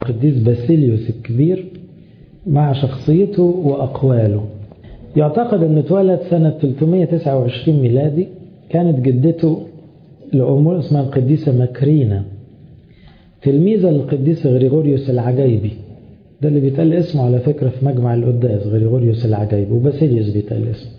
القديس باسيليوس الكبير مع شخصيته وأقواله يعتقد أنه اتولد سنة 329 ميلادي كانت جدته لأمور اسمها القديسة مكرينة تلميذة للقديس غريغوريوس العجيبي ده اللي بيتقال اسمه على فكرة في مجمع القداس غريغوريوس العجيبي وباسيليوس بيتقال اسمه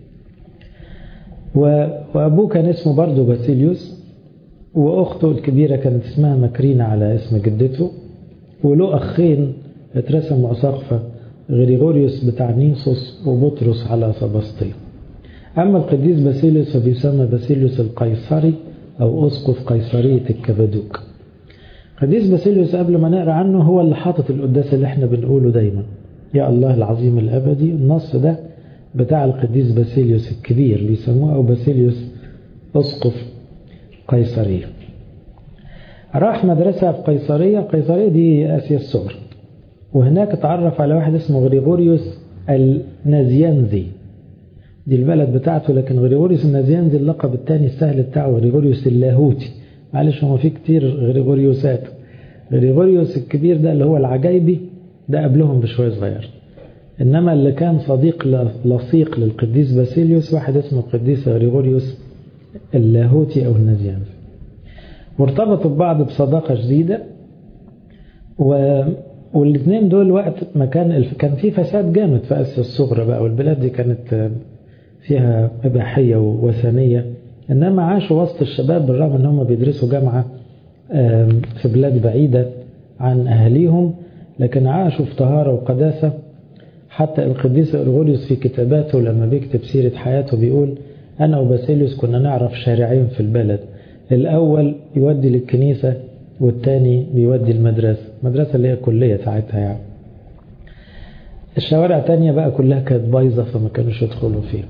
وأبوه كان اسمه برضه باسيليوس وأخته الكبيرة كانت اسمها مكرينة على اسم جدته وله أخين اترسموا أساقفة غريغوريوس بتاع نيسوس وبطرس على سبسطين أما القديس باسيليوس فبيسمى باسيليوس القيصري أو أسقف قيصرية الكبدوك قديس باسيليوس قبل ما نقرا عنه هو اللي حاطط القداس اللي احنا بنقوله دايما يا الله العظيم الأبدي النص ده بتاع القديس باسيليوس الكبير بيسموه أو باسيليوس أسقف قيصرية راح مدرسة في قيصرية قيصرية دي آسيا الصغرى وهناك اتعرف على واحد اسمه غريغوريوس النازيانزي دي البلد بتاعته لكن غريغوريوس النازيانزي اللقب الثاني السهل بتاعه غريغوريوس اللاهوتي معلش هو في كتير غريغوريوسات غريغوريوس الكبير ده اللي هو العجايبي ده قبلهم بشوية صغير إنما اللي كان صديق لصيق للقديس باسيليوس واحد اسمه القديس غريغوريوس اللاهوتي أو النازيانزي وارتبطوا ببعض بصداقة جديدة و... والاثنين دول وقت ما كان كان في فساد جامد في اسيا الصغرى بقى والبلاد دي كانت فيها اباحيه ووثنيه انما عاشوا وسط الشباب بالرغم ان هم بيدرسوا جامعه في بلاد بعيده عن اهاليهم لكن عاشوا في طهاره وقداسه حتى القديس اغريغوريوس في كتاباته لما بيكتب سيره حياته بيقول انا وباسيليوس كنا نعرف شارعين في البلد الاول يودي للكنيسه والتاني بيودي المدرسة المدرسة اللي هي كلية ساعتها يعني الشوارع تانية بقى كلها كانت بايظة فما كانوش يدخلوا فيها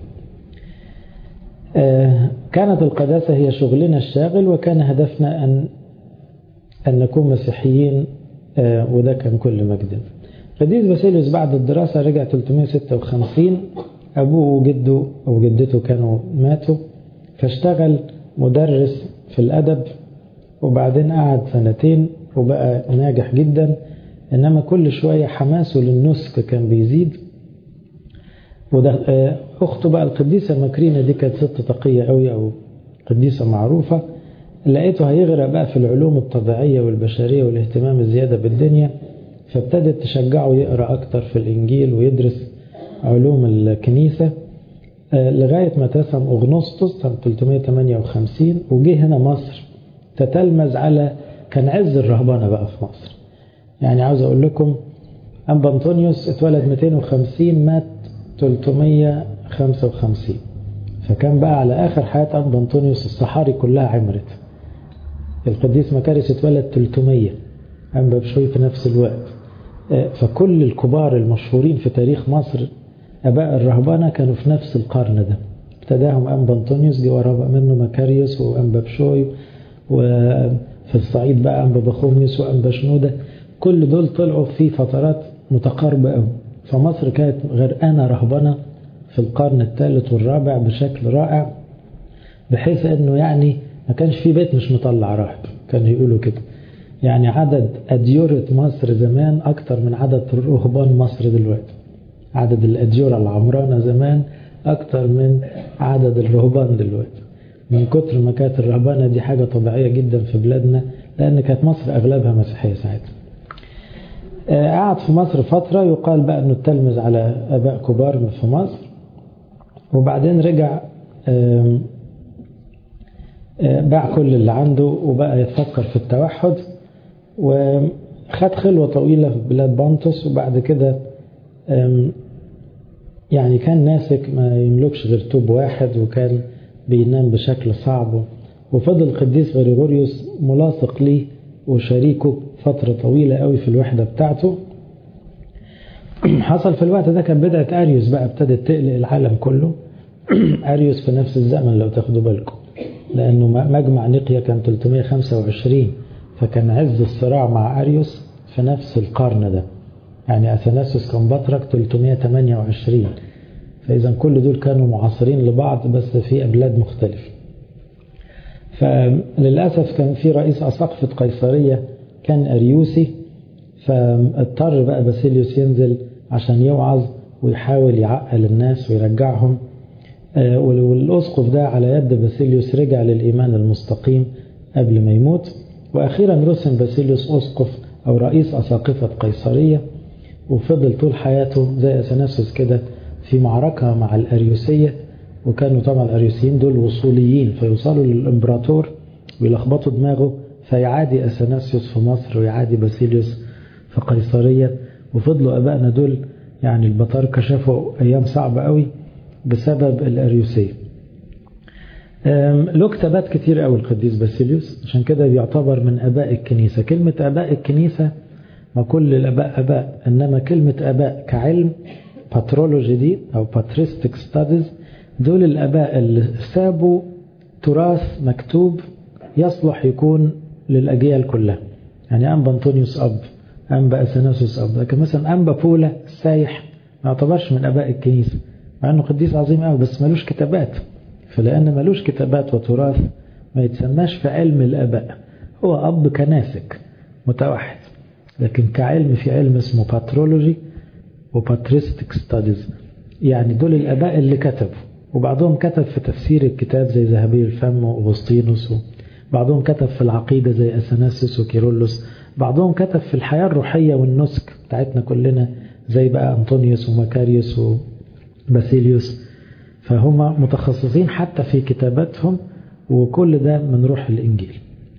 آه كانت القداسة هي شغلنا الشاغل وكان هدفنا أن أن نكون مسيحيين آه وده كان كل مجدنا قديس باسيليوس بعد الدراسة رجع 356 أبوه وجده أو جدته كانوا ماتوا فاشتغل مدرس في الأدب وبعدين قعد سنتين وبقى ناجح جدا إنما كل شوية حماسه للنسك كان بيزيد وده أخته بقى القديسة مكرينة دي كانت ست تقية قوي أو قديسة معروفة لقيته هيغرق بقى في العلوم الطبيعية والبشرية والاهتمام الزيادة بالدنيا فابتدت تشجعه يقرأ أكتر في الإنجيل ويدرس علوم الكنيسة لغاية ما ترسم أغنسطس سنة 358 وجه هنا مصر تتلمذ على كان عز الرهبنة بقى في مصر يعني عاوز أقول لكم أنبا أنطونيوس اتولد 250 مات 355 فكان بقى على آخر حياة أنبا أنطونيوس الصحاري كلها عمرت القديس مكارس اتولد 300 أنبا بشوي في نفس الوقت فكل الكبار المشهورين في تاريخ مصر أباء الرهبنة كانوا في نفس القرن ده ابتداهم أنبا أنطونيوس جه وراه منه مكاريوس وأنبا بشوي وفي الصعيد بقى أنبا بخوميوس وأنبا شنودة كل دول طلعوا في فترات متقاربة قوي فمصر كانت غرقانة رهبنة في القرن الثالث والرابع بشكل رائع بحيث انه يعني ما كانش في بيت مش مطلع راهب كانوا يقولوا كده يعني عدد أديورة مصر زمان أكتر من عدد رهبان مصر دلوقتي عدد الأديورة العمرانة زمان أكتر من عدد الرهبان دلوقتي من كتر ما كانت الرهبانة دي حاجة طبيعية جدا في بلادنا لأن كانت مصر أغلبها مسيحية ساعتها قعد في مصر فترة يقال بقى أنه التلمذ على أباء كبار في مصر وبعدين رجع باع كل اللي عنده وبقى يتفكر في التوحد وخد خلوة طويلة في بلاد بانتوس وبعد كده يعني كان ناسك ما يملكش غير توب واحد وكان بينام بشكل صعب وفضل القديس غريغوريوس ملاصق ليه وشريكه فترة طويلة قوي في الوحدة بتاعته حصل في الوقت ده كان بدعة أريوس بقى ابتدت تقلق العالم كله أريوس في نفس الزمن لو تاخدوا بالكم لأنه مجمع نقيا كان 325 فكان عز الصراع مع أريوس في نفس القرن ده يعني أثناسيوس كان بطرك 328 فإذا كل دول كانوا معاصرين لبعض بس في أبلاد مختلفة فللأسف كان في رئيس أساقفة قيصرية كان أريوسي فاضطر بقى باسيليوس ينزل عشان يوعظ ويحاول يعقل الناس ويرجعهم والأسقف ده على يد باسيليوس رجع للإيمان المستقيم قبل ما يموت وأخيرا رسم باسيليوس أسقف أو رئيس أساقفة قيصرية وفضل طول حياته زي أثناسوس كده في معركة مع الأريوسية وكانوا طبعا الأريوسيين دول وصوليين فيوصلوا للإمبراطور ويلخبطوا دماغه فيعادي أثناسيوس في مصر ويعادي باسيليوس في قيصرية وفضلوا أبائنا دول يعني البطاركة شافوا أيام صعبة قوي بسبب الأريوسية له كتابات كتير قوي القديس باسيليوس عشان كده بيعتبر من أباء الكنيسة كلمة أباء الكنيسة ما كل الأباء أباء إنما كلمة أباء كعلم باترولوجي دي أو باتريستيك ستاديز دول الأباء اللي سابوا تراث مكتوب يصلح يكون للأجيال كلها يعني أنبا أنطونيوس أب أنبا أثناسوس أب لكن مثلا أنبا بولا السايح ما يعتبرش من أباء الكنيسة مع أنه قديس عظيم قوي بس ملوش كتابات فلأن ملوش كتابات وتراث ما يتسماش في علم الآباء هو أب كناسك متوحد لكن كعلم في علم اسمه باترولوجي وباتريستيك ستاديز يعني دول الآباء اللي كتبوا وبعضهم كتب في تفسير الكتاب زي ذهبي الفم وأغسطينوس بعضهم كتب في العقيدة زي أثناسيوس وكيرلس بعضهم كتب في الحياة الروحية والنسك بتاعتنا كلنا زي بقى أنطونيوس ومكاريوس وباسيليوس فهم متخصصين حتى في كتاباتهم وكل ده من روح الإنجيل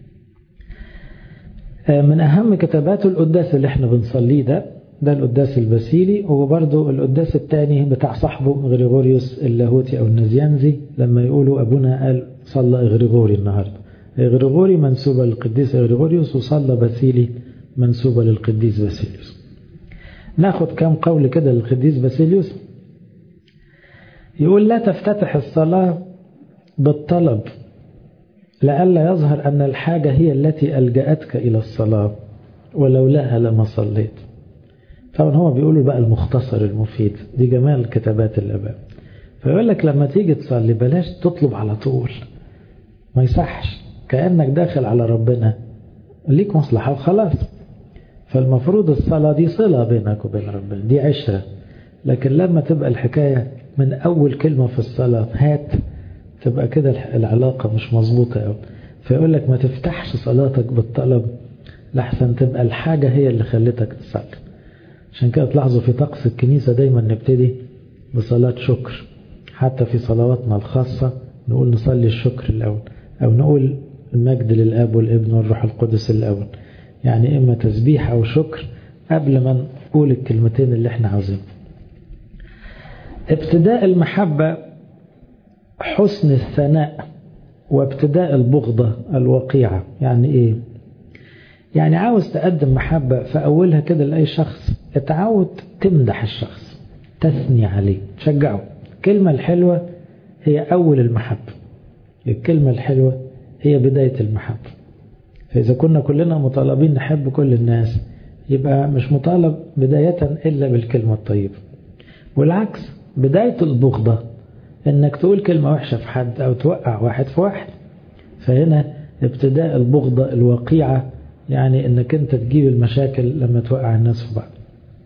من أهم كتاباته القداس اللي احنا بنصليه ده ده القداس الباسيلي وبرضه القداس الثاني بتاع صاحبه غريغوريوس اللاهوتي أو النزيانزي لما يقولوا أبونا قال صلى غريغوري النهارده غريغوري منسوبة للقديس غريغوريوس وصلى باسيلي منسوبة للقديس باسيليوس ناخد كام قول كده للقديس باسيليوس يقول لا تفتتح الصلاة بالطلب لئلا يظهر أن الحاجة هي التي ألجأتك إلى الصلاة ولولاها لما صليت طبعا هو بيقولوا بقى المختصر المفيد دي جمال كتابات الآباء فيقول لك لما تيجي تصلي بلاش تطلب على طول ما يصحش كأنك داخل على ربنا ليك مصلحة وخلاص فالمفروض الصلاة دي صلة بينك وبين ربنا دي عشرة لكن لما تبقى الحكاية من أول كلمة في الصلاة هات تبقى كده العلاقة مش مظبوطة أوي فيقول لك ما تفتحش صلاتك بالطلب لحسن تبقى الحاجة هي اللي خلتك تصلي عشان كده تلاحظوا في طقس الكنيسة دايما نبتدي بصلاة شكر حتى في صلواتنا الخاصة نقول نصلي الشكر الأول أو نقول المجد للآب والابن والروح القدس الأول يعني إما تسبيح أو شكر قبل ما نقول الكلمتين اللي احنا عاوزينهم ابتداء المحبة حسن الثناء وابتداء البغضة الوقيعة يعني ايه يعني عاوز تقدم محبة في أولها كده لأي شخص اتعود تمدح الشخص تثني عليه تشجعه الكلمة الحلوة هي أول المحبة الكلمة الحلوة هي بداية المحبة فإذا كنا كلنا مطالبين نحب كل الناس يبقى مش مطالب بداية إلا بالكلمة الطيبة والعكس بداية البغضة انك تقول كلمة وحشة في حد او توقع واحد في واحد فهنا ابتداء البغضة الوقيعة يعني انك انت تجيب المشاكل لما توقع الناس في بعض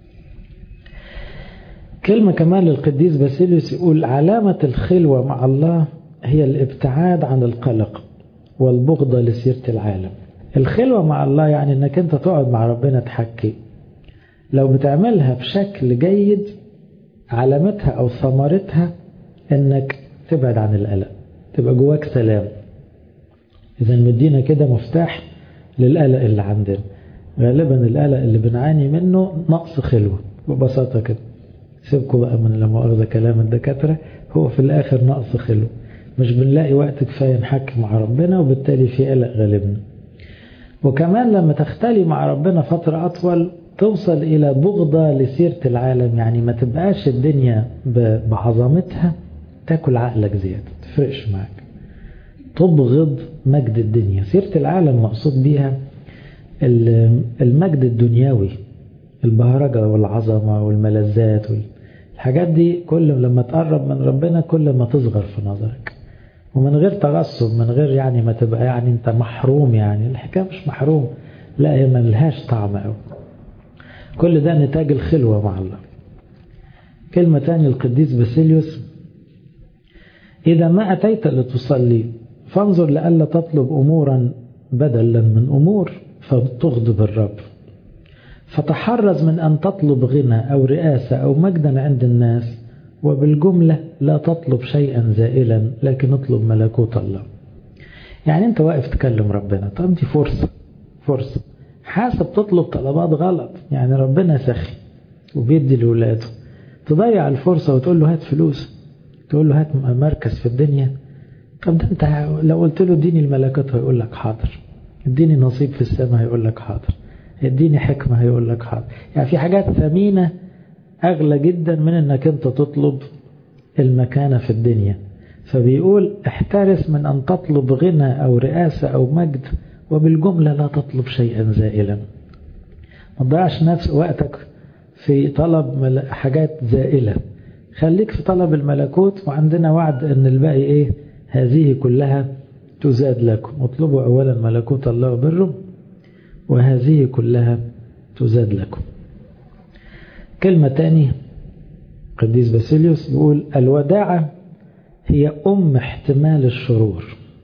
كلمة كمان للقديس باسيليوس يقول علامة الخلوة مع الله هي الابتعاد عن القلق والبغضة لسيرة العالم الخلوة مع الله يعني انك انت تقعد مع ربنا تحكي لو بتعملها بشكل جيد علامتها او ثمرتها انك تبعد عن القلق تبقى جواك سلام اذا مدينا كده مفتاح للقلق اللي عندنا غالبا القلق اللي بنعاني منه نقص خلوة ببساطة كده سيبكوا بقى من لما أخذ كلام الدكاترة هو في الآخر نقص خلوة مش بنلاقي وقت كفاية نحكي مع ربنا وبالتالي في قلق غالبنا وكمان لما تختلي مع ربنا فترة أطول توصل إلى بغضة لسيرة العالم يعني ما تبقاش الدنيا بعظمتها تاكل عقلك زيادة تفرقش معاك تبغض مجد الدنيا سيرة العالم مقصود بيها المجد الدنيوي البهرجة والعظمة والملذات الحاجات دي كل لما تقرب من ربنا كل ما تصغر في نظرك ومن غير تغصب من غير يعني ما تبقى يعني انت محروم يعني الحكاية مش محروم لا هي ملهاش طعم قوي كل ده نتاج الخلوة مع الله كلمة تاني القديس باسيليوس إذا ما أتيت لتصلي فانظر لألا تطلب أمورا بدلا من أمور فتغضب الرب فتحرز من أن تطلب غنى أو رئاسة أو مجدا عند الناس وبالجملة لا تطلب شيئا زائلا لكن اطلب ملكوت الله يعني انت واقف تكلم ربنا طب دي فرصة فرصة حاسب تطلب طلبات غلط يعني ربنا سخي وبيدي لولاده تضيع الفرصة وتقول له هات فلوس تقول له هات مركز في الدنيا طب ده انت لو قلت له اديني الملكات هيقول لك حاضر اديني نصيب في السماء هيقول لك حاضر اديني حكمة هيقول لك حاضر يعني في حاجات ثمينة أغلى جدا من أنك أنت تطلب المكانة في الدنيا فبيقول احترس من أن تطلب غنى أو رئاسة أو مجد وبالجملة لا تطلب شيئا زائلا ما تضيعش نفس وقتك في طلب حاجات زائلة خليك في طلب الملكوت وعندنا وعد أن الباقي إيه هذه كلها تزاد لكم اطلبوا أولا ملكوت الله وبره وهذه كلها تزاد لكم كلمة تاني قديس باسيليوس يقول الوداعة هي أم احتمال الشرور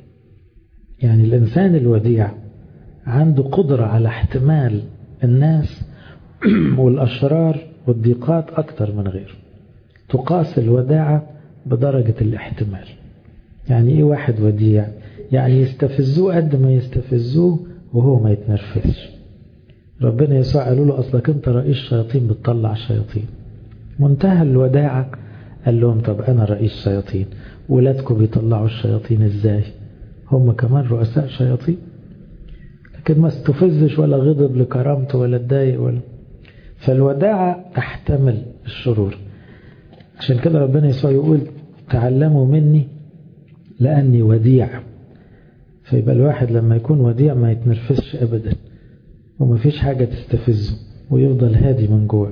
يعني الإنسان الوديع عنده قدرة على احتمال الناس والأشرار والضيقات أكثر من غيره تقاس الوداعة بدرجة الاحتمال يعني إيه واحد وديع يعني يستفزوه قد ما يستفزوه وهو ما يتنرفزش ربنا يسوع قالوا له أصلك أنت رئيس شياطين بتطلع شياطين منتهى الوداعة قال لهم طب أنا رئيس شياطين ولادكم بيطلعوا الشياطين إزاي هم كمان رؤساء شياطين لكن ما استفزش ولا غضب لكرامته ولا اتضايق ولا فالوداعة تحتمل الشرور عشان كده ربنا يسوع يقول تعلموا مني لأني وديع فيبقى الواحد لما يكون وديع ما يتنرفزش أبدا وما فيش حاجة تستفزه ويفضل هادي من جوه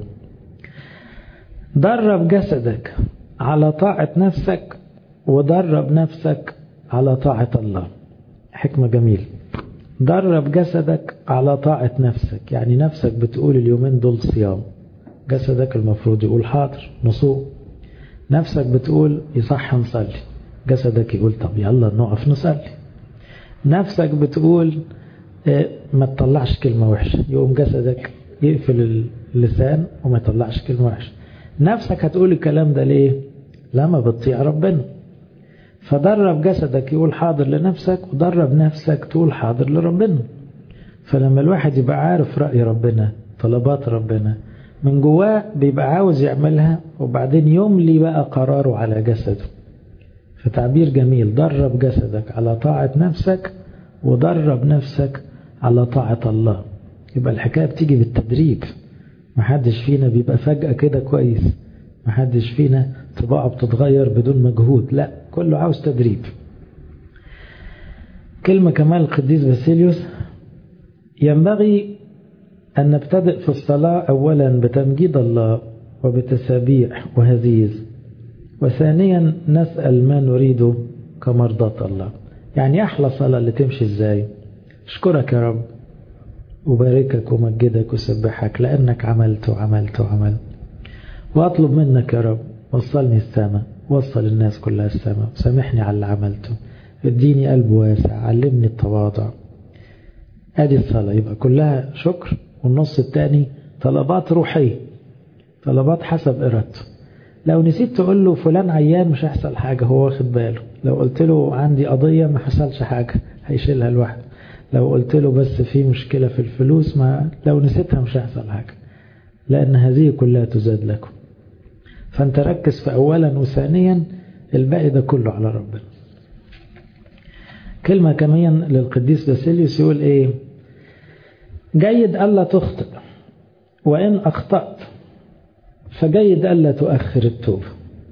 درب جسدك على طاعة نفسك ودرب نفسك على طاعة الله حكمة جميلة درب جسدك على طاعة نفسك يعني نفسك بتقول اليومين دول صيام جسدك المفروض يقول حاضر نصوم نفسك بتقول يصح نصلي جسدك يقول طب يلا نقف نصلي نفسك بتقول ما تطلعش كلمة وحشة يقوم جسدك يقفل اللسان وما يطلعش كلمة وحشة نفسك هتقول الكلام ده ليه لما بتطيع ربنا فدرب جسدك يقول حاضر لنفسك ودرب نفسك تقول حاضر لربنا فلما الواحد يبقى عارف رأي ربنا طلبات ربنا من جواه بيبقى عاوز يعملها وبعدين يملي بقى قراره على جسده فتعبير جميل درب جسدك على طاعة نفسك ودرب نفسك على طاعة الله يبقى الحكاية بتيجي بالتدريج محدش فينا بيبقى فجأة كده كويس محدش فينا طباعه بتتغير بدون مجهود لا كله عاوز تدريب كلمة كمان القديس باسيليوس ينبغي أن نبتدئ في الصلاة أولا بتمجيد الله وبتسابيح وهزيز وثانيا نسأل ما نريده كمرضاة الله يعني أحلى صلاة اللي تمشي إزاي أشكرك يا رب وباركك ومجدك وسبحك لأنك عملت وعملت وعملت وأطلب منك يا رب وصلني السماء وصل الناس كلها السماء سامحني على اللي عملته اديني قلب واسع علمني التواضع ادي الصلاة يبقى كلها شكر والنص الثاني طلبات روحية طلبات حسب إرادته لو نسيت تقول له فلان عيان مش هيحصل حاجة هو واخد باله لو قلت له عندي قضية ما حصلش حاجة هيشيلها لوحده لو قلت له بس في مشكلة في الفلوس ما لو نسيتها مش هيحصل حاجة لأن هذه كلها تزاد لكم فأنت ركز في أولا وثانيا الباقي ده كله على ربنا كلمة كمان للقديس باسيليوس يقول إيه جيد ألا تخطئ وإن أخطأت فجيد ألا تؤخر التوبة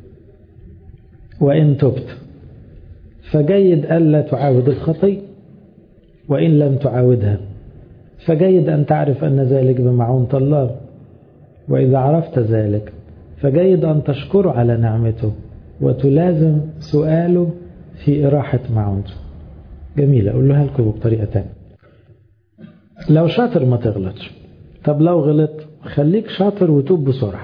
وإن تبت فجيد ألا تعاود الخطيئة وإن لم تعاودها فجيد أن تعرف أن ذلك بمعونة الله وإذا عرفت ذلك فجيد أن تشكره على نعمته وتلازم سؤاله في إراحة معونته جميلة أقول له لكم بطريقة تانية لو شاطر ما تغلطش طب لو غلط خليك شاطر وتوب بسرعة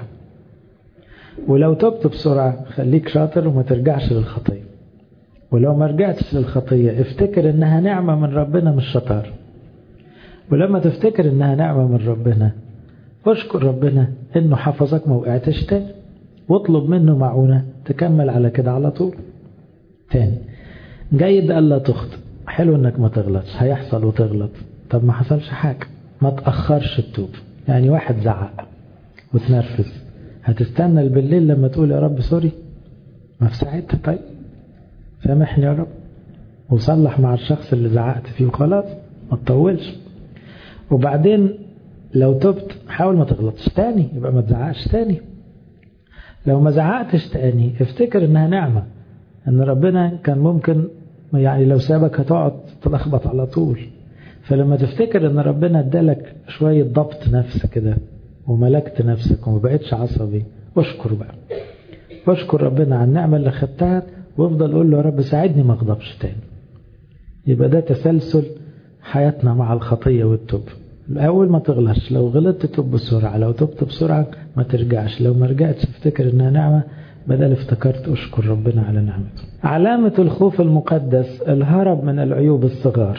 ولو تبت بسرعة خليك شاطر وما ترجعش للخطية ولو ما رجعتش للخطية افتكر انها نعمة من ربنا مش شطار ولما تفتكر انها نعمة من ربنا اشكر ربنا انه حفظك ما وقعتش تاني واطلب منه معونة تكمل على كده على طول تاني جيد ألا تخطئ حلو انك ما تغلطش هيحصل وتغلط طب ما حصلش حاجة ما تأخرش التوب يعني واحد زعق وتنرفز هتستنى بالليل لما تقول يا رب سوري ما في ساعتها طيب سامحني يا رب وصلح مع الشخص اللي زعقت فيه وخلاص ما تطولش وبعدين لو تبت حاول ما تغلطش تاني يبقى ما تزعقش تاني لو ما زعقتش تاني افتكر انها نعمة ان ربنا كان ممكن يعني لو سابك هتقعد تلخبط على طول فلما تفتكر ان ربنا ادالك شوية ضبط نفس كده وملكت نفسك وما بقتش عصبي واشكر بقى واشكر ربنا على النعمة اللي خدتها وافضل قول له يا رب ساعدني ما اغضبش تاني يبقى ده تسلسل حياتنا مع الخطية والتوب الأول ما تغلطش لو غلطت تب بسرعة لو تبت بسرعة ما ترجعش لو ما رجعتش افتكر انها نعمة بدل افتكرت اشكر ربنا على نعمته علامة الخوف المقدس الهرب من العيوب الصغار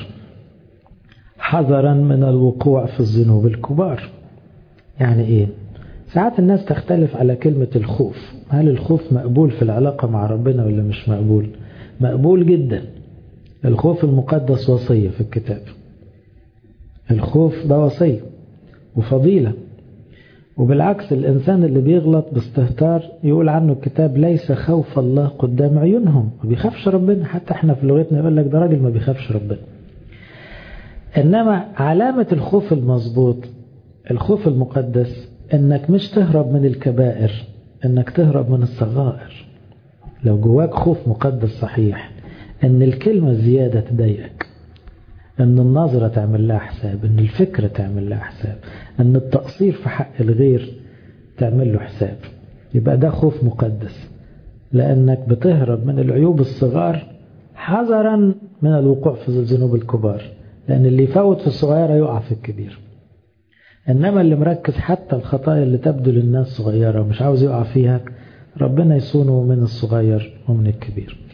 حذرا من الوقوع في الذنوب الكبار يعني ايه ساعات الناس تختلف على كلمة الخوف هل الخوف مقبول في العلاقة مع ربنا ولا مش مقبول مقبول جدا الخوف المقدس وصية في الكتاب الخوف ده وصية وفضيلة وبالعكس الإنسان اللي بيغلط باستهتار يقول عنه الكتاب ليس خوف الله قدام عيونهم ما بيخافش ربنا حتى احنا في لغتنا يقول لك ده راجل ما بيخافش ربنا إنما علامة الخوف المظبوط الخوف المقدس إنك مش تهرب من الكبائر إنك تهرب من الصغائر لو جواك خوف مقدس صحيح إن الكلمة زيادة تضايقك ان النظرة تعمل لها حساب ان الفكرة تعمل لها حساب ان التقصير في حق الغير تعمل له حساب يبقى ده خوف مقدس لانك بتهرب من العيوب الصغار حذرا من الوقوع في الذنوب الكبار لان اللي يفوت في الصغيرة يقع في الكبير انما اللي مركز حتى الخطايا اللي تبدو للناس صغيرة ومش عاوز يقع فيها ربنا يصونه من الصغير ومن الكبير